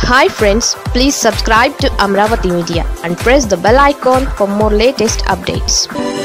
hi friends please subscribe to Amaravati media and press the bell icon for more latest updates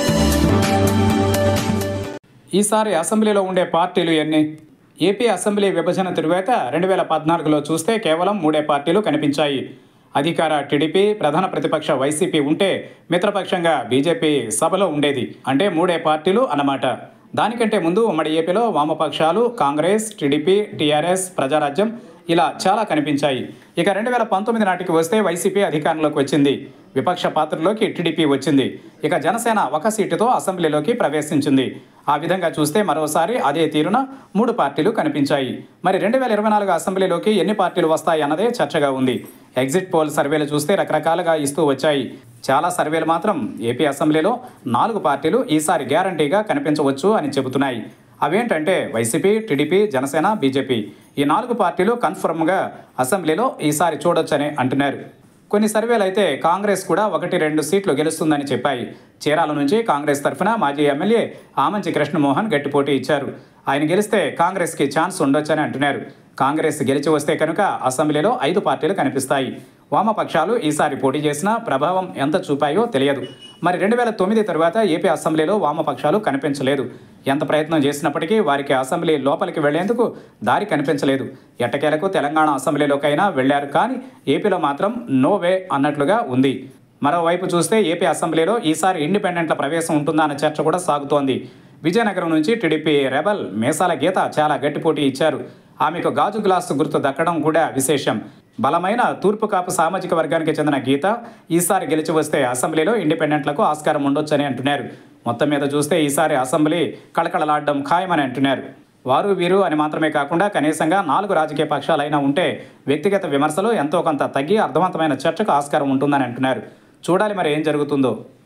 ఈసారి అసెంబ్లీలో ఉండే పార్టీలు ఎన్ని ఏపీ అసెంబ్లీ విభజన తరువాత రెండు వేల పద్నాలుగులో చూస్తే కేవలం మూడే పార్టీలు కనిపించాయి అధికార టీడీపీ ప్రధాన ప్రతిపక్ష వైసీపీ ఉంటే మిత్రపక్షంగా బీజేపీ సభలో ఉండేది అంటే మూడే పార్టీలు అన్నమాట దానికంటే ముందు ఉమ్మడి ఏపీలో వామపక్షాలు కాంగ్రెస్ టీడీపీ టీఆర్ఎస్ ప్రజారాజ్యం ఇలా చాలా కనిపించాయి ఇక రెండు వేల పంతొమ్మిది నాటికి వస్తే వైసీపీ అధికారంలోకి వచ్చింది విపక్ష పాత్రలోకి టీడీపీ వచ్చింది ఇక జనసేన ఒక సీటుతో అసెంబ్లీలోకి ప్రవేశించింది ఆ విధంగా చూస్తే మరోసారి అదే తీరున మూడు పార్టీలు కనిపించాయి మరి రెండు వేల ఇరవై నాలుగు అసెంబ్లీలోకి ఎన్ని పార్టీలు వస్తాయి అన్నదే చర్చగా ఉంది ఎగ్జిట్ పోల్ సర్వేలు చూస్తే రకరకాలుగా ఇస్తూ వచ్చాయి చాలా సర్వేలు మాత్రం ఏపీ అసెంబ్లీలో నాలుగు పార్టీలు ఈసారి గ్యారంటీగా కనిపించవచ్చు అని చెబుతున్నాయి అవేంటంటే వైసీపీ టీడీపీ జనసేన బీజేపీ ఈ నాలుగు పార్టీలు కన్ఫర్మ్గా అసెంబ్లీలో ఈసారి చూడొచ్చని అంటున్నారు కొన్ని సర్వేలు అయితే కాంగ్రెస్ కూడా ఒకటి రెండు సీట్లు గెలుస్తుందని చెప్పాయి చీరాల నుంచి కాంగ్రెస్ తరఫున మాజీ ఎమ్మెల్యే ఆమంచి కృష్ణమోహన్ గట్టి పోటీ ఇచ్చారు ఆయన గెలిస్తే కాంగ్రెస్కి ఛాన్స్ ఉండొచ్చని అంటున్నారు కాంగ్రెస్ గెలిచి వస్తే కనుక అసెంబ్లీలో ఐదు పార్టీలు కనిపిస్తాయి వామపక్షాలు ఈసారి పోటీ చేసినా ప్రభావం ఎంత చూపాయో తెలియదు మరి రెండు వేల తొమ్మిది తరువాత ఏపీ అసెంబ్లీలో వామపక్షాలు కనిపించలేదు ఎంత ప్రయత్నం చేసినప్పటికీ వారికి అసెంబ్లీ లోపలికి వెళ్లేందుకు దారి కనిపించలేదు ఎట్టకేలకు తెలంగాణ అసెంబ్లీలోకైనా వెళ్లారు కానీ ఏపీలో మాత్రం నో వే అన్నట్లుగా ఉంది మరోవైపు చూస్తే ఏపీ అసెంబ్లీలో ఈసారి ఇండిపెండెంట్ల ప్రవేశం ఉంటుందా అన్న చర్చ కూడా సాగుతోంది విజయనగరం నుంచి టీడీపీ రెబల్ మేసాల గీత చాలా గట్టి పోటీ ఇచ్చారు ఆమెకు గాజు గ్లాసు గుర్తు దక్కడం కూడా విశేషం బలమైన తూర్పు కాపు సామాజిక వర్గానికి చెందిన గీత ఈసారి గెలిచి వస్తే అసెంబ్లీలో ఇండిపెండెంట్లకు ఆస్కారం ఉండొచ్చని అంటున్నారు మొత్తం మీద చూస్తే ఈసారి అసెంబ్లీ కళకళలాడడం ఖాయమని అంటున్నారు వారు వీరు అని మాత్రమే కాకుండా కనీసంగా నాలుగు రాజకీయ పక్షాలైనా ఉంటే వ్యక్తిగత విమర్శలు ఎంతో కొంత తగ్గి అర్థవంతమైన చర్చకు ఆస్కారం ఉంటుందని అంటున్నారు చూడాలి మరి ఏం జరుగుతుందో